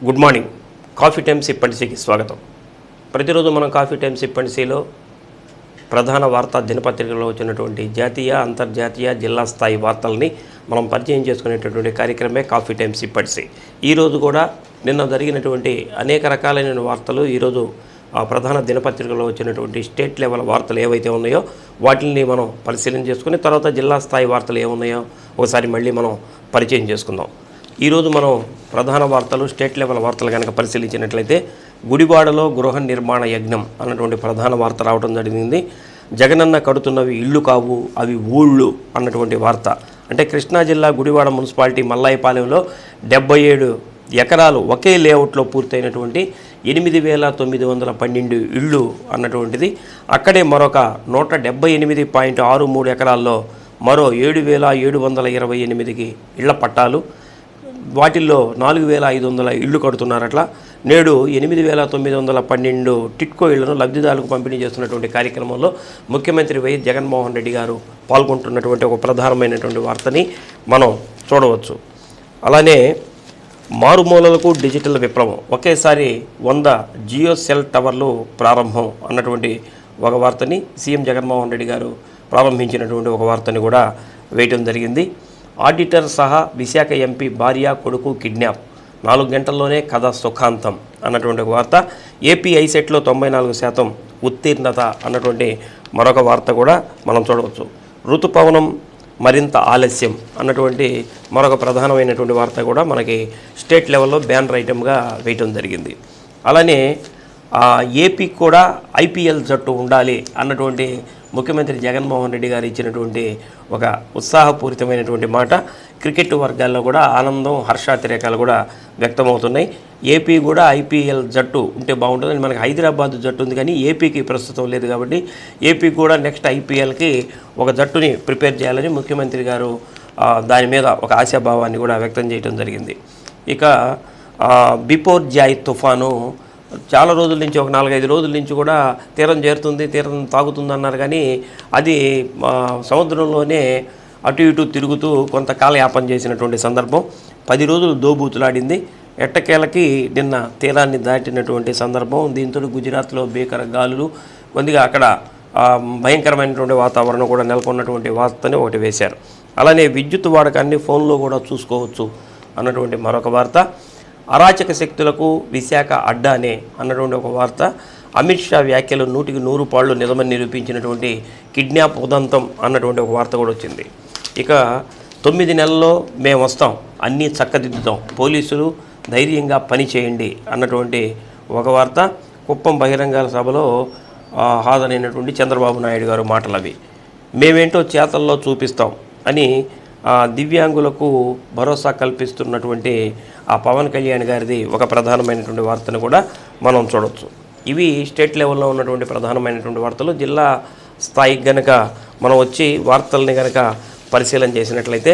good morning Coffee Times ఇప్పటిసీకి స్వాగతం ప్రతిరోజు మనం కాఫీ టైమ్స్ ఇప్పటిసీలో ప్రధాన వార్తా దినపత్రికలో వచ్చినటువంటి జాతీయ అంతర్జాతీయ జిల్లా స్థాయి వార్తల్ని మనం పరిచయం చేసుకునేటటువంటి కార్యక్రమే కాఫీ టైమ్స్ ఇప్పటిసీ ఈరోజు కూడా నిన్న జరిగినటువంటి అనేక రకాలైన వార్తలు ఈరోజు ఆ ప్రధాన దినపత్రికలో వచ్చినటువంటి స్టేట్ లెవెల్ వార్తలు ఏవైతే ఉన్నాయో వాటిని మనం పరిశీలన చేసుకుని తర్వాత జిల్లా స్థాయి వార్తలు ఏమున్నాయో ఒకసారి మళ్ళీ మనం పరిచయం చేసుకుందాం ఈరోజు మనం ప్రధాన వార్తలు స్టేట్ లెవెల్ వార్తలు కనుక పరిశీలించినట్లయితే గుడివాడలో గృహ నిర్మాణ యజ్ఞం అన్నటువంటి ప్రధాన వార్త రావడం జరిగింది జగనన్న కడుతున్నవి ఇళ్ళు కావు అవి ఊళ్ళు అన్నటువంటి వార్త అంటే కృష్ణా జిల్లా గుడివాడ మున్సిపాలిటీ మల్లాయిపాలెంలో డెబ్బై ఏడు ఎకరాలు ఒకే లేఅవుట్లో పూర్తయినటువంటి ఎనిమిది వేల తొమ్మిది వందల పన్నెండు ఇళ్ళు అన్నటువంటిది అక్కడే మరొక నూట డెబ్బై ఎనిమిది పాయింట్ ఆరు మూడు ఎకరాల్లో మరో ఏడు వేల ఏడు వందల ఇరవై ఎనిమిదికి ఇళ్ల పట్టాలు వాటిల్లో నాలుగు వేల ఐదు వందల ఇళ్ళు కడుతున్నారట్లా నేడు ఎనిమిది వేల తొమ్మిది వందల పన్నెండు టిట్కో ఇళ్లను లబ్ధిదారులకు పంపిణీ చేస్తున్నటువంటి కార్యక్రమంలో ముఖ్యమంత్రి వైఎస్ జగన్మోహన్ రెడ్డి గారు పాల్గొంటున్నటువంటి ఒక ప్రధానమైనటువంటి వార్తని మనం చూడవచ్చు అలానే మారుమూలలకు డిజిటల్ విప్లవం ఒకేసారి వంద జియో సెల్ టవర్లు ప్రారంభం అన్నటువంటి ఒక వార్తని సీఎం జగన్మోహన్ రెడ్డి గారు ప్రారంభించినటువంటి ఒక వార్తని కూడా వేయటం జరిగింది ఆడిటర్ సహా విశాఖ ఎంపీ భార్య కొడుకు కిడ్నాప్ నాలుగు గంటల్లోనే కథ సుఖాంతం అన్నటువంటి ఒక వార్త ఏపీ ఐసెట్లో తొంభై నాలుగు శాతం ఉత్తీర్ణత అన్నటువంటి మరొక వార్త కూడా మనం చూడవచ్చు ఋతుపవనం మరింత ఆలస్యం అన్నటువంటి మరొక ప్రధానమైనటువంటి వార్త కూడా మనకి స్టేట్ లెవెల్లో బ్యానర్ ఐటమ్గా వేయటం జరిగింది అలానే ఆ, ఏపీకి కూడా ఐపీఎల్ జట్టు ఉండాలి అన్నటువంటి ముఖ్యమంత్రి జగన్మోహన్ రెడ్డి గారు ఇచ్చినటువంటి ఒక ఉత్సాహపూరితమైనటువంటి మాట క్రికెట్ వర్గాల్లో కూడా ఆనందం హర్షాతిరేకాలు కూడా వ్యక్తమవుతున్నాయి ఏపీ కూడా ఐపీఎల్ జట్టు ఉంటే బాగుంటుందని మనకి హైదరాబాద్ జట్టు ఉంది కానీ ఏపీకి ప్రస్తుతం లేదు కాబట్టి ఏపీ కూడా నెక్స్ట్ ఐపీఎల్కి ఒక జట్టుని ప్రిపేర్ చేయాలని ముఖ్యమంత్రి గారు ఆ, దాని మీద ఒక ఆశాభావాన్ని కూడా వ్యక్తం చేయడం జరిగింది ఇక ఆ, బిపోర్ జాయ్ తుఫాను చాలా రోజుల నుంచి ఒక నాలుగైదు రోజుల నుంచి కూడా తీరం చేరుతుంది తీరం తాగుతుంది అన్నారు కానీ అది ఆ, సముద్రంలోనే అటు ఇటు తిరుగుతూ కొంత కాలయాపన చేసినటువంటి సందర్భం పది రోజులు దోబూతులాడింది ఎట్టకేలకి నిన్న తీరాన్ని దాటినటువంటి సందర్భం దీంతో గుజరాత్లో భీకర గాలులు కొద్దిగా అక్కడ ఆ, భయంకరమైనటువంటి వాతావరణం కూడా నెలకొన్నటువంటి వార్తని ఒకటి వేశారు అలానే విద్యుత్ వాడకాన్ని ఫోన్లో కూడా చూసుకోవచ్చు అన్నటువంటి మరొక వార్త అరాచక శక్తులకు విశాఖ అడ్డానే అన్నటువంటి ఒక వార్త అమిత్ షా వ్యాఖ్యలు నూటికి నూరు పాళ్ళు నిజమని నిరూపించినటువంటి కిడ్నాప్ ఉదంతం అన్నటువంటి ఒక వార్త కూడా వచ్చింది ఇక తొమ్మిది నెలల్లో మేము వస్తాం అన్నీ చక్కదిద్దుతాం పోలీసులు ధైర్యంగా పని చేయండి అన్నటువంటి ఒక వార్త కుప్పం బహిరంగ సభలో ఆ, హాజరైనటువంటి చంద్రబాబు నాయుడు గారు మాటలు అవి మేమేంటో చేతల్లో చూపిస్తాం అని ఆ, దివ్యాంగులకు భరోసా కల్పిస్తున్నటువంటి ఆ పవన్ కళ్యాణ్ గారిది ఒక ప్రధానమైనటువంటి వార్తను కూడా మనం చూడొచ్చు ఇవి స్టేట్ లెవెల్లో ఉన్నటువంటి ప్రధానమైనటువంటి వార్తలు జిల్లా స్థాయికి గనక మనం వచ్చి వార్తల్ని గనక పరిశీలన చేసినట్లయితే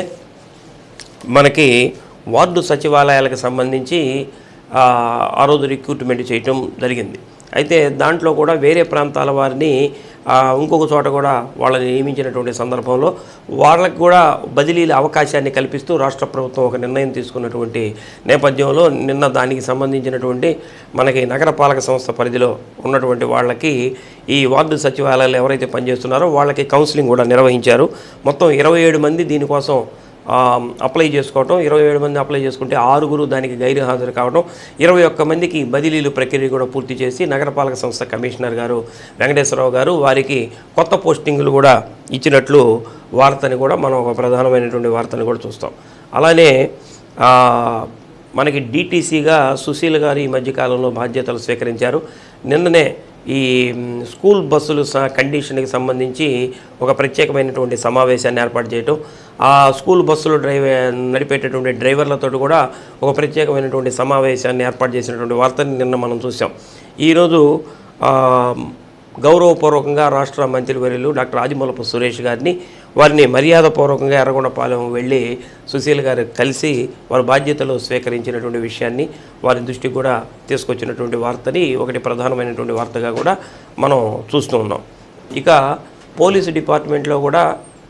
మనకి వార్డు సచివాలయాలకు సంబంధించి ఆ, ఆ రోజు రిక్రూట్మెంట్ చేయటం జరిగింది అయితే దాంట్లో కూడా వేరే ప్రాంతాల వారిని ఆ, ఇంకొక చోట కూడా వాళ్ళని నియమించినటువంటి సందర్భంలో వాళ్ళకి కూడా బదిలీల అవకాశాన్ని కల్పిస్తూ రాష్ట్ర ప్రభుత్వం ఒక నిర్ణయం తీసుకున్నటువంటి నేపథ్యంలో నిన్న దానికి సంబంధించినటువంటి మనకి నగరపాలక సంస్థ పరిధిలో ఉన్నటువంటి వాళ్ళకి ఈ వార్డు సచివాలయాలు ఎవరైతే పనిచేస్తున్నారో వాళ్ళకి కౌన్సిలింగ్ కూడా నిర్వహించారు మొత్తం ఇరవై ఏడు మంది దీనికోసం ఆ, అప్లై చేసుకోవటం ఇరవై ఏడు మంది అప్లై చేసుకుంటే ఆరుగురు దానికి గైరు హాజరు కావడం ఇరవై ఒక్క మందికి బదిలీలు ప్రక్రియ కూడా పూర్తి చేసి నగరపాలక సంస్థ కమిషనర్ గారు వెంకటేశ్వరరావు గారు వారికి కొత్త పోస్టింగులు కూడా ఇచ్చినట్లు వార్తని కూడా మనం ఒక ప్రధానమైనటువంటి వార్తని కూడా చూస్తాం అలానే ఆ, మనకి డీటీసీగా సుశీల్ గారు ఈ మధ్యకాలంలో బాధ్యతలు స్వీకరించారు నిన్ననే ఈ మ్, స్కూల్ బస్సులు స కండిషన్కి సంబంధించి ఒక ప్రత్యేకమైనటువంటి సమావేశాన్ని ఏర్పాటు చేయటం ఆ స్కూల్ బస్సులు డ్రైవర్ నడిపేటటువంటి డ్రైవర్లతో కూడా ఒక ప్రత్యేకమైనటువంటి సమావేశాన్ని ఏర్పాటు చేసినటువంటి వార్తని నిన్న మనం చూసాం ఈరోజు ఆ, గౌరవపూర్వకంగా రాష్ట్ర మంత్రివర్యులు డాక్టర్ ఆదిమూలపు సురేష్ గారిని వారిని మర్యాదపూర్వకంగా ఎర్రగొండపాలెం వెళ్ళి సుశీల్ గారు కలిసి వారి బాధ్యతలు స్వీకరించినటువంటి విషయాన్ని వారి దృష్టికి కూడా తీసుకొచ్చినటువంటి వార్తని ఒకటి ప్రధానమైనటువంటి వార్తగా కూడా మనం చూస్తూ ఉన్నాం ఇక పోలీసు డిపార్ట్మెంట్లో కూడా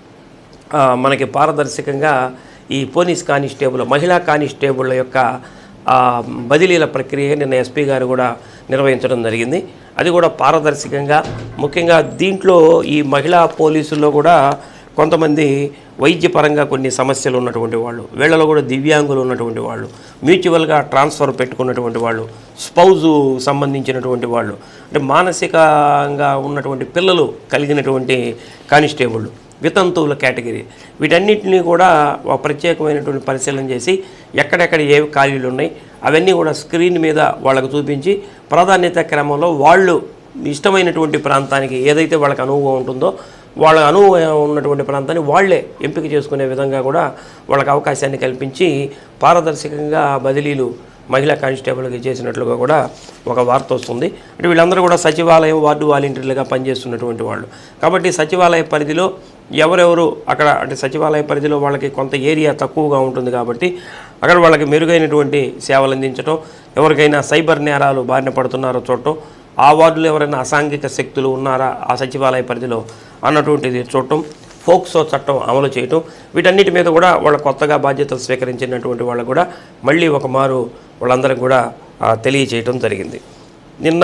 ఆ, మనకి పారదర్శకంగా ఈ పోలీస్ కానిస్టేబుల్ మహిళా కానిస్టేబుల్ యొక్క ఆ బదిలీల ప్రక్రియ నిన్న ఎస్పీ గారు కూడా నిర్వహించడం జరిగింది అది కూడా పారదర్శకంగా ముఖ్యంగా దీంట్లో ఈ మహిళా పోలీసుల్లో కూడా కొంతమంది వైద్యపరంగా కొన్ని సమస్యలు ఉన్నటువంటి వాళ్ళు వీళ్ళలో కూడా దివ్యాంగులు ఉన్నటువంటి వాళ్ళు మ్యూచువల్గా ట్రాన్స్ఫర్ పెట్టుకున్నటువంటి వాళ్ళు స్పౌజు సంబంధించినటువంటి వాళ్ళు అంటే మానసికంగా ఉన్నటువంటి పిల్లలు కలిగినటువంటి కానిస్టేబుల్ వితంతువుల కేటగిరీ వీటన్నిటిని కూడా ఒక ప్రత్యేకమైనటువంటి పరిశీలన చేసి ఎక్కడెక్కడ ఏ ఖాళీలు ఉన్నాయి అవన్నీ కూడా స్క్రీన్ మీద వాళ్ళకు చూపించి ప్రాధాన్యత క్రమంలో వాళ్ళు ఇష్టమైనటువంటి ప్రాంతానికి ఏదైతే వాళ్ళకి అనుభవం ఉంటుందో వాళ్ళ అనుభవం ఉన్నటువంటి ప్రాంతాన్ని వాళ్ళే ఎంపిక చేసుకునే విధంగా కూడా వాళ్ళకి అవకాశాన్ని కల్పించి పారదర్శకంగా బదిలీలు మహిళా కానిస్టేబుల్కి చేసినట్లుగా కూడా ఒక వార్త వస్తుంది అంటే వీళ్ళందరూ కూడా సచివాలయం వార్డు వాలంటీర్లుగా పనిచేస్తున్నటువంటి వాళ్ళు కాబట్టి సచివాలయ పరిధిలో ఎవరెవరు అక్కడ అంటే సచివాలయ పరిధిలో వాళ్ళకి కొంత ఏరియా తక్కువగా ఉంటుంది కాబట్టి అక్కడ వాళ్ళకి మెరుగైనటువంటి సేవలు అందించడం ఎవరికైనా సైబర్ నేరాలు బారిన పడుతున్నారో చూడటం ఆ వార్డులో ఎవరైనా అసాంఘిక శక్తులు ఉన్నారా ఆ సచివాలయ పరిధిలో అన్నటువంటిది చూడటం ఫోక్సో చట్టం అమలు చేయటం వీటన్నిటి మీద కూడా వాళ్ళ కొత్తగా బాధ్యతలు స్వీకరించినటువంటి వాళ్ళకు కూడా మళ్ళీ ఒక మారు వాళ్ళందరికీ కూడా ఆ, తెలియచేయటం జరిగింది నిన్న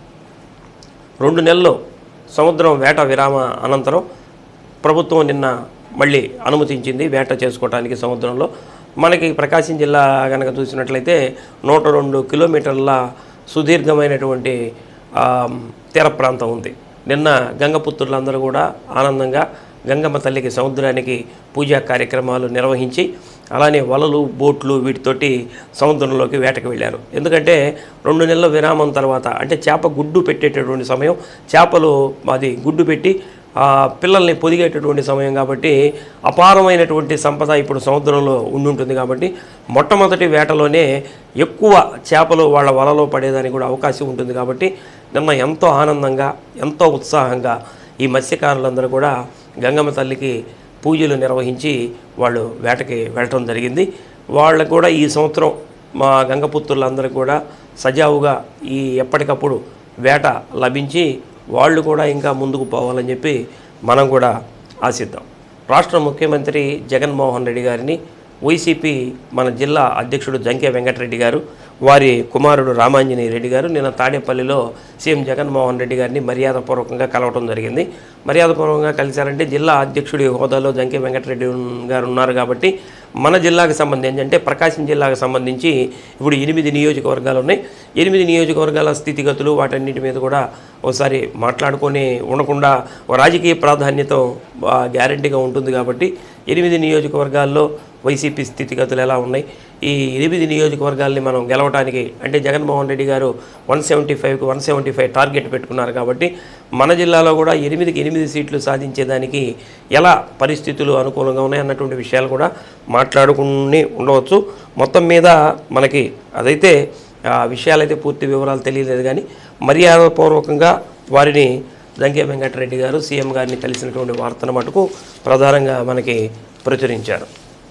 రెండు నెలలు సముద్రం వేట విరామ అనంతరం ప్రభుత్వం నిన్న మళ్ళీ అనుమతించింది వేట చేసుకోవడానికి సముద్రంలో మనకి ప్రకాశం జిల్లా కనుక చూసినట్లయితే నూట రెండు కిలోమీటర్ల సుదీర్ఘమైనటువంటి ఆ, తీర ప్రాంతం ఉంది నిన్న గంగపుత్రులందరూ కూడా ఆనందంగా గంగమ్మ తల్లికి సముద్రానికి పూజా కార్యక్రమాలు నిర్వహించి అలానే వలలు బోట్లు వీటితోటి సముద్రంలోకి వేటకు వెళ్ళారు ఎందుకంటే రెండు నెలల విరామం తర్వాత అంటే చేప గుడ్డు పెట్టేటటువంటి సమయం చేపలు అది గుడ్డు పెట్టి ఆ పిల్లల్ని పొదిగేటటువంటి సమయం కాబట్టి అపారమైనటువంటి సంపద ఇప్పుడు సముద్రంలో ఉండి ఉంటుంది కాబట్టి మొట్టమొదటి వేటలోనే ఎక్కువ చేపలు వాళ్ళ వలలో పడేదానికి కూడా అవకాశం ఉంటుంది కాబట్టి నిన్న ఎంతో ఆనందంగా ఎంతో ఉత్సాహంగా ఈ మత్స్యకారులందరూ కూడా గంగమ్మ తల్లికి పూజలు నిర్వహించి వాళ్ళు వేటకి వెళ్ళటం జరిగింది వాళ్ళకు కూడా ఈ సంవత్సరం మా గంగపుత్రులందరికీ కూడా సజావుగా ఈ ఎప్పటికప్పుడు వేట లభించి వాళ్ళు కూడా ఇంకా ముందుకు పోవాలని చెప్పి మనం కూడా ఆశిద్దాం రాష్ట్ర ముఖ్యమంత్రి జగన్మోహన్ రెడ్డి గారిని వైసీపీ మన జిల్లా అధ్యక్షుడు జంకే వెంకటరెడ్డి గారు వారి కుమారుడు రామాంజనేయ రెడ్డి గారు నిన్న తాడేపల్లిలో సీఎం జగన్మోహన్ రెడ్డి గారిని మర్యాదపూర్వకంగా కలవటం జరిగింది మర్యాదపూర్వకంగా కలిశారంటే జిల్లా అధ్యక్షుడి హోదాలో జంకే వెంకటరెడ్డి ఉన్- గారు ఉన్నారు కాబట్టి మన జిల్లాకు సంబంధించి అంటే ప్రకాశం జిల్లాకు సంబంధించి ఇప్పుడు ఎనిమిది నియోజకవర్గాలు ఉన్నాయి ఎనిమిది నియోజకవర్గాల స్థితిగతులు వాటన్నిటి మీద కూడా ఒకసారి మాట్లాడుకొని ఉండకుండా ఒక రాజకీయ ప్రాధాన్యత గ్యారంటీగా ఉంటుంది కాబట్టి ఎనిమిది నియోజకవర్గాల్లో వైసీపీ స్థితిగతులు ఎలా ఉన్నాయి ఈ ఎనిమిది నియోజకవర్గాల్ని మనం గెలవడానికి అంటే జగన్మోహన్ రెడ్డి గారు వన్ సెవెంటీ ఫైవ్కి వన్ సెవెంటీ ఫైవ్ టార్గెట్ పెట్టుకున్నారు కాబట్టి మన జిల్లాలో కూడా ఎనిమిదికి ఎనిమిది సీట్లు సాధించేదానికి ఎలా పరిస్థితులు అనుకూలంగా ఉన్నాయి అన్నటువంటి విషయాలు కూడా మాట్లాడుకుని ఉండవచ్చు మొత్తం మీద మనకి అదైతే ఆ విషయాలైతే పూర్తి వివరాలు తెలియలేదు కానీ మర్యాదపూర్వకంగా వారిని దంకే వెంకటరెడ్డి గారు సీఎం గారిని కలిసినటువంటి వార్తను మటుకు ప్రధానంగా మనకి ప్రచురించారు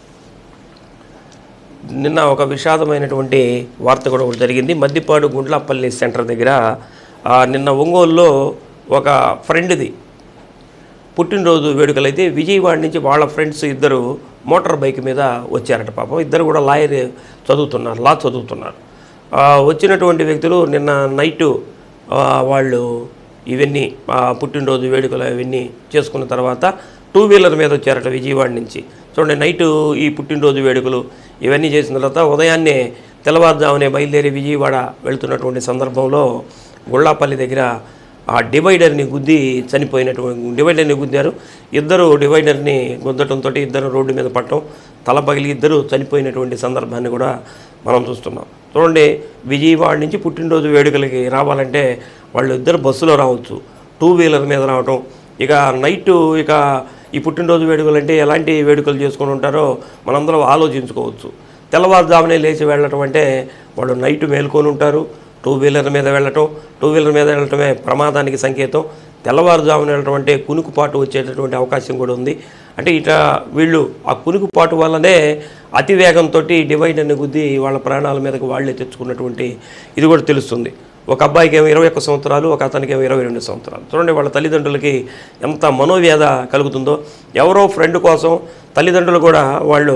నిన్న ఒక విషాదమైనటువంటి వార్త కూడా ఒకటి జరిగింది మద్దిపాడు గుండ్లపల్లి సెంటర్ దగ్గర ఆ, నిన్న ఒంగోలులో ఒక ఫ్రెండ్ది పుట్టినరోజు వేడుకలైతే విజయవాడ నుంచి వాళ్ళ ఫ్రెండ్స్ ఇద్దరు మోటార్ బైక్ మీద వచ్చారట పాపం ఇద్దరు కూడా లాయర్ చదువుతున్నారు లా చదువుతున్నారు ఆ, వచ్చినటువంటి వ్యక్తులు నిన్న నైటు ఆ, వాళ్ళు ఇవన్నీ ఆ, పుట్టినరోజు వేడుకలు ఇవన్నీ చేసుకున్న తర్వాత టూ వీలర్ మీద వచ్చారట విజయవాడ నుంచి చూడండి నైటు ఈ పుట్టినరోజు వేడుకలు ఇవన్నీ చేసిన తర్వాత ఉదయాన్నే తెల్లవారుజామునే బయలుదేరి విజయవాడ వెళ్తున్నటువంటి సందర్భంలో గుళ్ళాపల్లి దగ్గర ఆ డివైడర్ని గుద్ది చనిపోయినటువంటి డివైడర్ని గుద్దారు ఇద్దరు డివైడర్ని గుద్దటంతో ఇద్దరు రోడ్డు మీద పట్టడం తల పగిలి ఇద్దరు చనిపోయినటువంటి సందర్భాన్ని కూడా మనం చూస్తున్నాం చూడండి విజయవాడ నుంచి పుట్టినరోజు వేడుకలకి రావాలంటే వాళ్ళు ఇద్దరు బస్సులో రావచ్చు టూ వీలర్ మీద రావటం ఇక నైట్ ఇక ఈ పుట్టినరోజు వేడుకలు అంటే ఎలాంటి వేడుకలు చేసుకొని ఉంటారో మనందరం ఆలోచించుకోవచ్చు తెల్లవారుజామునే లేచి వెళ్ళటం అంటే వాళ్ళు నైట్ మేల్కొని ఉంటారు టూ వీలర్ మీద వెళ్ళటం టూ వీలర్ మీద వెళ్ళటమే ప్రమాదానికి సంకేతం తెల్లవారుజామున వెళ్ళటం అంటే కునుకుపాటు వచ్చేటటువంటి అవకాశం కూడా ఉంది అంటే ఇట్లా వీళ్ళు ఆ కునుకుపాటు వల్లనే అతి వేగంతో డివైడర్ని గుద్ది వాళ్ళ ప్రాణాల మీదకి వాళ్ళే తెచ్చుకున్నటువంటి ఇది కూడా తెలుస్తుంది ఒక అబ్బాయికి ఏమో ఇరవై ఒక్క సంవత్సరాలు ఒక అతనికి ఏమో ఇరవై రెండు సంవత్సరాలు చూడండి వాళ్ళ తల్లిదండ్రులకి ఎంత మనోవ్యాధ కలుగుతుందో ఎవరో ఫ్రెండ్ కోసం తల్లిదండ్రులు కూడా వాళ్ళు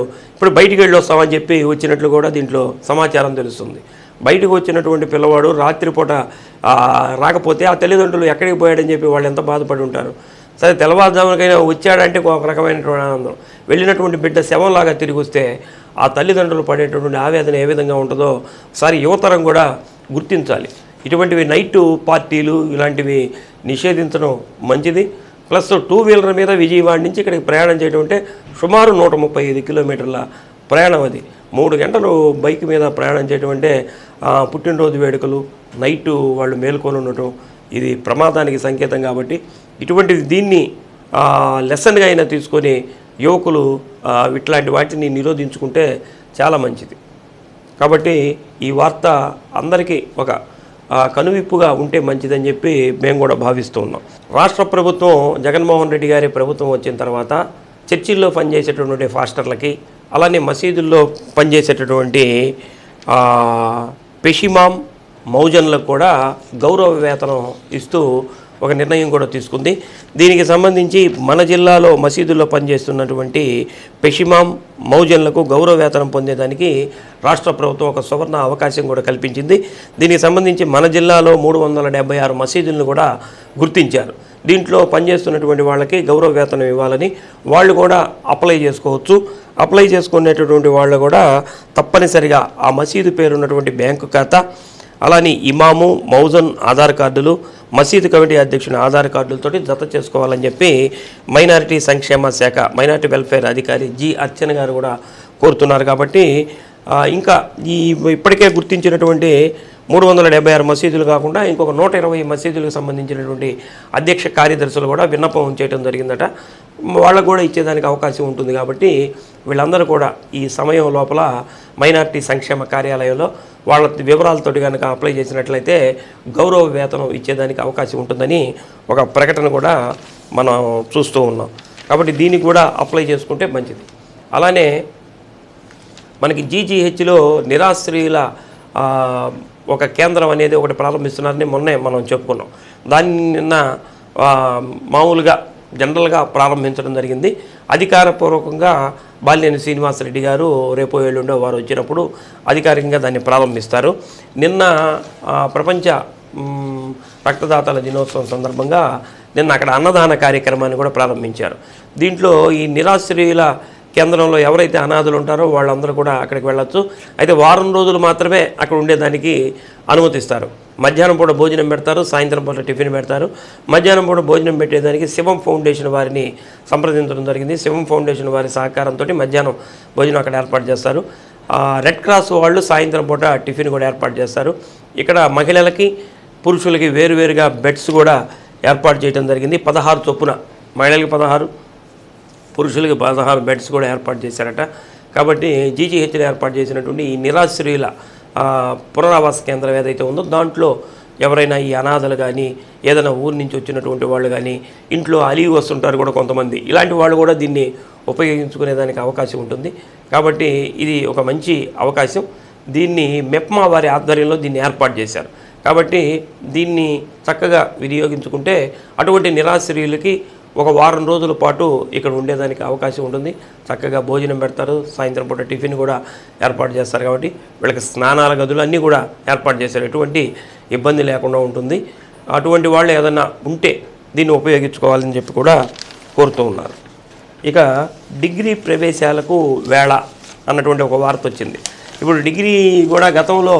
ఇప్పుడు బయటికి వెళ్ళి వస్తామని చెప్పి వచ్చినట్లు కూడా దీంట్లో సమాచారం తెలుస్తుంది బయటకు వచ్చినటువంటి పిల్లవాడు రాత్రిపూట ఆ, రాకపోతే ఆ తల్లిదండ్రులు ఎక్కడికి పోయాడని చెప్పి వాళ్ళు ఎంత బాధపడి ఉంటారు సరే తెల్లవారుజామునకైనా వచ్చాడంటే ఒక రకమైనటువంటి ఆనందం వెళ్ళినటువంటి బిడ్డ శవంలాగా తిరిగి వస్తే ఆ తల్లిదండ్రులు పడేటటువంటి ఆవేదన ఏ విధంగా ఉంటుందో ఒకసారి యువతరం కూడా గుర్తించాలి ఇటువంటివి నైట్ పార్టీలు ఇలాంటివి నిషేధించడం మంచిది ప్లస్ టూ వీలర్ మీద విజయవాడ నుంచి ఇక్కడికి ప్రయాణం చేయడం అంటే సుమారు నూట ముప్పై ఐదు కిలోమీటర్ల ప్రయాణం అది మూడు గంటలు బైక్ మీద ప్రయాణం చేయడం అంటే ఆ, పుట్టినరోజు వేడుకలు నైట్ వాళ్ళు మేల్కొని ఉండటం ఇది ప్రమాదానికి సంకేతం కాబట్టి ఇటువంటి దీన్ని ఆ, లెసన్గా అయినా తీసుకొని యువకులు ఆ, ఇట్లాంటి వాటిని నిరోధించుకుంటే చాలా మంచిది కాబట్టి ఈ వార్త అందరికీ ఒక ఆ, కనువిప్పుగా ఉంటే మంచిదని చెప్పి మేము కూడా భావిస్తూ ఉన్నాం రాష్ట్ర ప్రభుత్వం జగన్మోహన్ రెడ్డి గారి ప్రభుత్వం వచ్చిన తర్వాత చర్చిల్లో పనిచేసేటటువంటి ఫాస్టర్లకి అలానే మసీదుల్లో పనిచేసేటటువంటి ఆ, పెషిమాం మౌజన్లకు కూడా గౌరవ వేతనం ఇస్తూ ఒక నిర్ణయం కూడా తీసుకుంది దీనికి సంబంధించి మన జిల్లాలో మసీదుల్లో పనిచేస్తున్నటువంటి పెషిమాం మౌజన్లకు గౌరవ వేతనం పొందేదానికి రాష్ట్ర ప్రభుత్వం ఒక సువర్ణ అవకాశం కూడా కల్పించింది దీనికి సంబంధించి మన జిల్లాలో మూడు వందల డెబ్బై ఆరు మసీదులను కూడా గుర్తించారు దీంట్లో పనిచేస్తున్నటువంటి వాళ్ళకి గౌరవ వేతనం ఇవ్వాలని వాళ్ళు కూడా అప్లై చేసుకోవచ్చు అప్లై చేసుకునేటటువంటి వాళ్ళు కూడా తప్పనిసరిగా ఆ మసీదు పేరు ఉన్నటువంటి బ్యాంకు ఖాతా అలానే ఇమాము మౌజన్ ఆధార్ కార్డులు మసీదు కమిటీ అధ్యక్షుని ఆధార్ కార్డులతోటి జత చేసుకోవాలని చెప్పి మైనారిటీ సంక్షేమ శాఖ మైనారిటీ వెల్ఫేర్ అధికారి జి అర్చన గారు కూడా కోరుతున్నారు కాబట్టి ఆ, ఇంకా ఈ ఇప్పటికే గుర్తించినటువంటి మూడు వందల డెబ్బై ఆరు మసీదులు కాకుండా ఇంకొక నూట ఇరవై మసీదులకు సంబంధించినటువంటి అధ్యక్ష కార్యదర్శులు కూడా విన్నపం చేయడం జరిగిందట వాళ్ళకు కూడా ఇచ్చేదానికి అవకాశం ఉంటుంది కాబట్టి వీళ్ళందరూ కూడా ఈ సమయం లోపల మైనార్టీ సంక్షేమ కార్యాలయంలో వాళ్ళ వివరాలతోటి కనుక అప్లై చేసినట్లయితే గౌరవ వేతనం ఇచ్చేదానికి అవకాశం ఉంటుందని ఒక ప్రకటన కూడా మనం చూస్తూ ఉన్నాం కాబట్టి దీనికి కూడా అప్లై చేసుకుంటే మంచిది అలానే మనకి జీజీహెచ్లో నిరాశ్రయుల ఆ, ఒక కేంద్రం అనేది ఒకటి ప్రారంభిస్తున్నారని మొన్నే మనం చెప్పుకున్నాం దాన్ని నిన్న ఆ, మామూలుగా జనరల్గా ప్రారంభించడం జరిగింది అధికారపూర్వకంగా బాలినేని శ్రీనివాసరెడ్డి గారు రేపు ఎల్లుండో వారు వచ్చినప్పుడు అధికారికంగా దాన్ని ప్రారంభిస్తారు నిన్న ఆ, ప్రపంచ మ్, రక్తదాతల దినోత్సవం సందర్భంగా నిన్న అక్కడ అన్నదాన కార్యక్రమాన్ని కూడా ప్రారంభించారు దీంట్లో ఈ నిరాశ్రయుల కేంద్రంలో ఎవరైతే అనాథులు ఉంటారో వాళ్ళందరూ కూడా అక్కడికి వెళ్ళొచ్చు అయితే వారం రోజులు మాత్రమే అక్కడ ఉండేదానికి అనుమతిస్తారు మధ్యాహ్నం పూట భోజనం పెడతారు సాయంత్రం పూట టిఫిన్ పెడతారు మధ్యాహ్నం పూట భోజనం పెట్టేదానికి శివం ఫౌండేషన్ వారిని సంప్రదించడం జరిగింది శివం ఫౌండేషన్ వారి సహకారంతో మధ్యాహ్నం భోజనం అక్కడ ఏర్పాటు చేస్తారు ఆ, రెడ్ క్రాస్ వాళ్ళు సాయంత్రం పూట టిఫిన్ కూడా ఏర్పాటు చేస్తారు ఇక్కడ మహిళలకి పురుషులకి వేరువేరుగా బెడ్స్ కూడా ఏర్పాటు చేయడం జరిగింది పదహారు చొప్పున మహిళలకి పదహారు పురుషులకి పదహారు బెడ్స్ కూడా ఏర్పాటు చేశారట కాబట్టి జీజీహెచ్లో ఏర్పాటు చేసినటువంటి ఈ నిరాశ్రయుల ఆ, పునరావాస కేంద్రం ఏదైతే ఉందో దాంట్లో ఎవరైనా ఈ అనాథలు కానీ ఏదైనా ఊరి నుంచి వచ్చినటువంటి వాళ్ళు కానీ ఇంట్లో అలిగి వస్తుంటారు కూడా కొంతమంది ఇలాంటి వాళ్ళు కూడా దీన్ని ఉపయోగించుకునేదానికి అవకాశం ఉంటుంది కాబట్టి ఇది ఒక మంచి అవకాశం దీన్ని మెప్మా వారి ఆధ్వర్యంలో దీన్ని ఏర్పాటు చేశారు కాబట్టి దీన్ని చక్కగా వినియోగించుకుంటే అటువంటి నిరాశ్రయులకి ఒక వారం రోజుల పాటు ఇక్కడ ఉండేదానికి అవకాశం ఉంటుంది చక్కగా భోజనం పెడతారు సాయంత్రం పూట టిఫిన్ కూడా ఏర్పాటు చేస్తారు కాబట్టి వీళ్ళకి స్నానాల గదులు అన్నీ కూడా ఏర్పాటు చేశారు ఎటువంటి ఇబ్బంది లేకుండా ఉంటుంది అటువంటి వాళ్ళు ఏదైనా ఉంటే దీన్ని ఉపయోగించుకోవాలని చెప్పి కూడా కోరుతూ ఉన్నారు ఇక డిగ్రీ ప్రవేశాలకు వేళ అన్నటువంటి ఒక వార్త వచ్చింది ఇప్పుడు డిగ్రీ కూడా గతంలో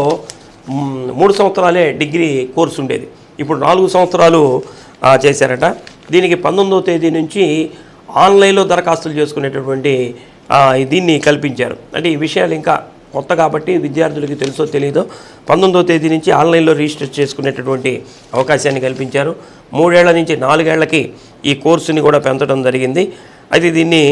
మ్, మూడు సంవత్సరాలే డిగ్రీ కోర్సు ఉండేది ఇప్పుడు నాలుగు సంవత్సరాలు ఆ, చేశారట దీనికి పంతొమ్మిదవ తేదీ నుంచి ఆన్లైన్లో దరఖాస్తులు చేసుకునేటటువంటి ఆ, దీన్ని కల్పించారు అంటే ఈ విషయాలు ఇంకా కొత్త కాబట్టి విద్యార్థులకి తెలుసో తెలియదో పంతొమ్మిదవ తేదీ నుంచి ఆన్లైన్లో రిజిస్టర్ చేసుకునేటటువంటి అవకాశాన్ని కల్పించారు మూడేళ్ల నుంచి నాలుగేళ్లకి ఈ కోర్సుని కూడా పెంచడం జరిగింది అయితే దీన్ని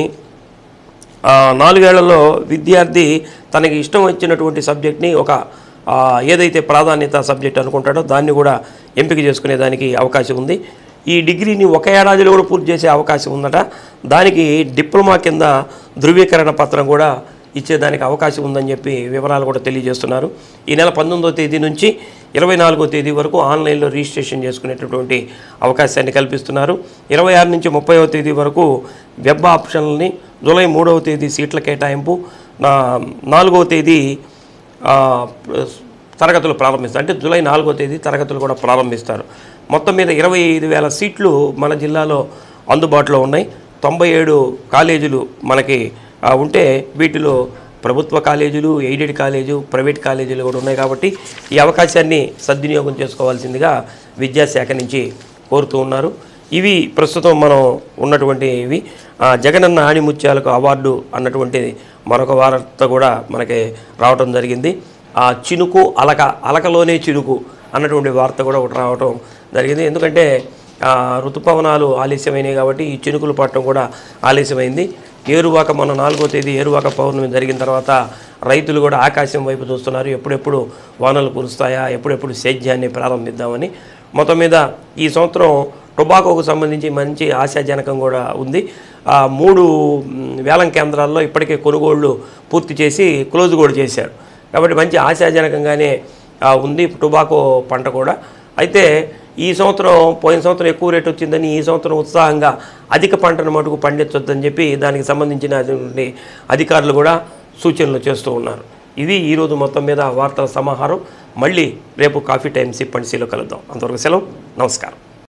ఆ, నాలుగేళ్లలో విద్యార్థి తనకి ఇష్టం వచ్చినటువంటి సబ్జెక్ట్ని ఒక ఆ, ఏదైతే ప్రాధాన్యత సబ్జెక్ట్ అనుకుంటాడో దాన్ని కూడా ఎంపిక చేసుకునేదానికి అవకాశం ఉంది ఈ డిగ్రీని ఒక ఏడాదిలో కూడా పూర్తి చేసే అవకాశం ఉందట దానికి డిప్లొమా కింద ధృవీకరణ పత్రం కూడా ఇచ్చేదానికి అవకాశం ఉందని చెప్పి వివరాలు కూడా తెలియజేస్తున్నారు ఈ నెల పంతొమ్మిదో తేదీ నుంచి ఇరవై నాలుగో తేదీ వరకు ఆన్లైన్లో రిజిస్ట్రేషన్ చేసుకునేటటువంటి అవకాశాన్ని కల్పిస్తున్నారు ఇరవై ఆరు నుంచి ముప్పైవ తేదీ వరకు వెబ్ ఆప్షన్లని జూలై మూడవ తేదీ సీట్ల కేటాయింపు నా నాలుగవ తేదీ ఆ, తరగతులు ప్రారంభిస్తారు అంటే జూలై నాలుగో తేదీ తరగతులు కూడా ప్రారంభిస్తారు మొత్తం మీద ఇరవై ఐదు వేల సీట్లు మన జిల్లాలో అందుబాటులో ఉన్నాయి తొంభై ఏడు కాలేజీలు మనకి ఆ, ఉంటే వీటిలో ప్రభుత్వ కాలేజీలు ఎయిడెడ్ కాలేజు ప్రైవేట్ కాలేజీలు కూడా ఉన్నాయి కాబట్టి ఈ అవకాశాన్ని సద్వినియోగం చేసుకోవాల్సిందిగా విద్యాశాఖ నుంచి కోరుతూ ఉన్నారు ఇవి ప్రస్తుతం మనం ఉన్నటువంటి ఇవి ఆ, జగనన్న ఆణిముత్యాలకు అవార్డు అన్నటువంటి మరొక వార్త కూడా మనకి రావటం జరిగింది ఆ చినుకు అలక అలకలోనే చినుకు అన్నటువంటి వార్త కూడా ఒకటి రావటం జరిగింది ఎందుకంటే ఆ, ఋతుపవనాలు ఆలస్యమైనాయి కాబట్టి ఈ చినుకులు పడటం కూడా ఆలస్యమైంది ఏరువాక మొన్న నాలుగో తేదీ ఏరువాక పౌర్ణమి జరిగిన తర్వాత రైతులు కూడా ఆకాశం వైపు చూస్తున్నారు ఎప్పుడెప్పుడు వానలు కురుస్తాయా ఎప్పుడెప్పుడు సేద్యాన్ని ప్రారంభిద్దామని మొత్తం మీద ఈ సంవత్సరం టొబాకోకు సంబంధించి మంచి ఆశాజనకం కూడా ఉంది ఆ మూడు మ్, వేలం కేంద్రాల్లో ఇప్పటికే కొనుగోళ్లు పూర్తి చేసి క్లోజ్ కూడా చేశారు కాబట్టి మంచి ఆశాజనకంగానే ఆ, ఉంది టొబాకో పంట కూడా అయితే ఈ సంవత్సరం పోయిన సంవత్సరం ఎక్కువ రేటు వచ్చిందని ఈ సంవత్సరం ఉత్సాహంగా అధిక పంటను మటుకు పండించొద్దని చెప్పి దానికి సంబంధించిన అటువంటి అధికారులు కూడా సూచనలు చేస్తూ ఉన్నారు ఇది ఈరోజు మొత్తం మీద వార్తల సమాహారం మళ్ళీ రేపు కాఫీ టైం సిప్ అండ్ సీలో కలుద్దాం అంతవరకు సెలవు నమస్కారం